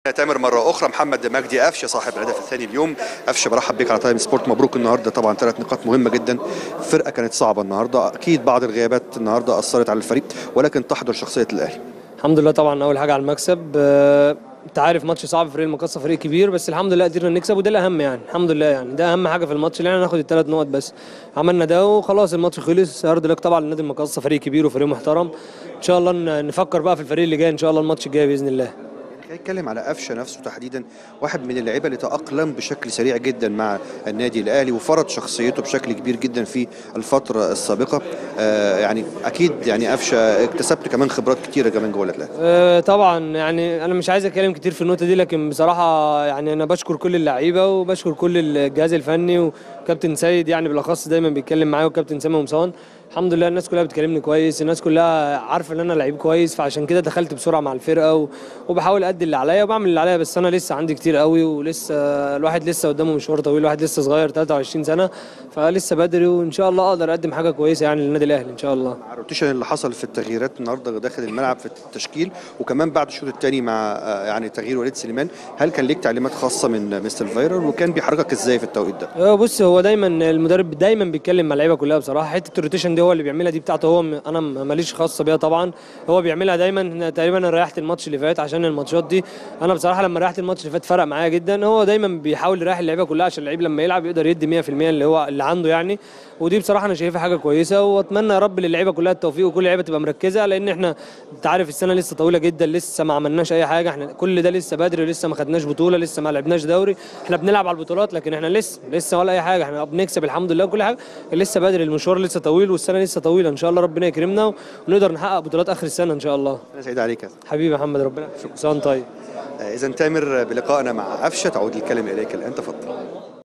تامر مرة أخرى محمد مجدي قفشة صاحب الهدف الثاني اليوم قفشة برحب بيك على تايم سبورت مبروك النهاردة طبعا ثلاث نقاط مهمة جدا الفرقة كانت صعبة النهاردة أكيد بعض الغيابات النهاردة أثرت على الفريق ولكن تحضر شخصية الأهلي الحمد لله طبعا اول حاجه على المكسب آه، انت عارف ماتش صعب فريق المقصه فريق كبير بس الحمد لله قدرنا نكسب وده الاهم يعني الحمد لله يعني ده اهم حاجه في الماتش اللي احنا ناخد الثلاث نقط بس عملنا ده وخلاص الماتش خلص هارد لك طبعا نادي المقصه فريق كبير وفريق محترم ان شاء الله ن- نفكر بقى في الفريق اللي جاي ان شاء الله الماتش الجاي باذن الله خلينا نتكلم على قفشه نفسه تحديدا واحد من اللعيبه اللي تاقلم بشكل سريع جدا مع النادي الاهلي وفرض شخصيته بشكل كبير جدا في الفتره السابقه آه يعني اكيد يعني قفشه اكتسبت كمان خبرات كتيره كمان جوه الاهلي آه، طبعا يعني انا مش عايز اتكلم كتير في النقطه دي لكن بصراحه يعني انا بشكر كل اللعيبه وبشكر كل الجهاز الفني وكابتن سيد يعني بالاخص دايما بيتكلم معايا وكابتن سامي ومصان الحمد لله الناس كلها بتكلمني كويس الناس كلها عارفه ان انا لعيب كويس فعشان كده دخلت بسرعه مع الفرقه و... وبحاول ادي اللي عليا وبعمل اللي عليا بس انا لسه عندي كتير قوي ولسه الواحد لسه قدامه مشوار طويل الواحد لسه صغير 23 سنه فلسه بدري وان شاء الله اقدر اقدم حاجه كويسه يعني للنادي الاهلي ان شاء الله الروتيشن اللي حصل في التغييرات النهارده داخل الملعب في التشكيل وكمان بعد الشوط الثاني مع آه، يعني تغيير وليد سليمان هل كان ليك تعليمات خاصه من مستر فايرر وكان بيحركك ازاي في التوقيت ده؟ هو بص هو دايما المدرب دايما بيتكلم مع اللعيبه كلها بصراحه حته الروتيشن دي هو اللي بيعملها دي بتاعته هو م- انا م- ماليش خاصه بيها طبعا هو بيعملها دايما تقريبا انا ريحت الماتش اللي فات عشان الماتشات دي انا بصراحه لما ريحت الماتش اللي فات فرق معايا جدا هو دايما بيحاول يريح اللعيبه كلها عشان اللعيب لما يلعب يقدر يدي 100% اللي هو اللي عنده يعني ودي بصراحه انا شايفها حاجه كويسه واتمنى يا رب للعيبه كلها التوفيق وكل اللعيبه تبقى مركزه لان احنا انت عارف السنه لسه طويله جدا لسه ما عملناش اي حاجه احنا كل ده لسه بدري ولسه ما خدناش بطوله لسه ما لعبناش دوري احنا بنلعب على البطولات لكن احنا لسه لسه ولا اي حاجه احنا بنكسب الحمد لله وكل حاجه لسه بدري المشوار لسه طويل والسنه لسه طويله ان شاء الله ربنا يكرمنا ونقدر نحقق بطولات اخر السنه ان شاء الله انا سعيد عليك يا حبيبي يا محمد ربنا يكرمك. سنة طيب اذا تامر بلقائنا مع قفشه تعود الكلمه اليك الان تفضل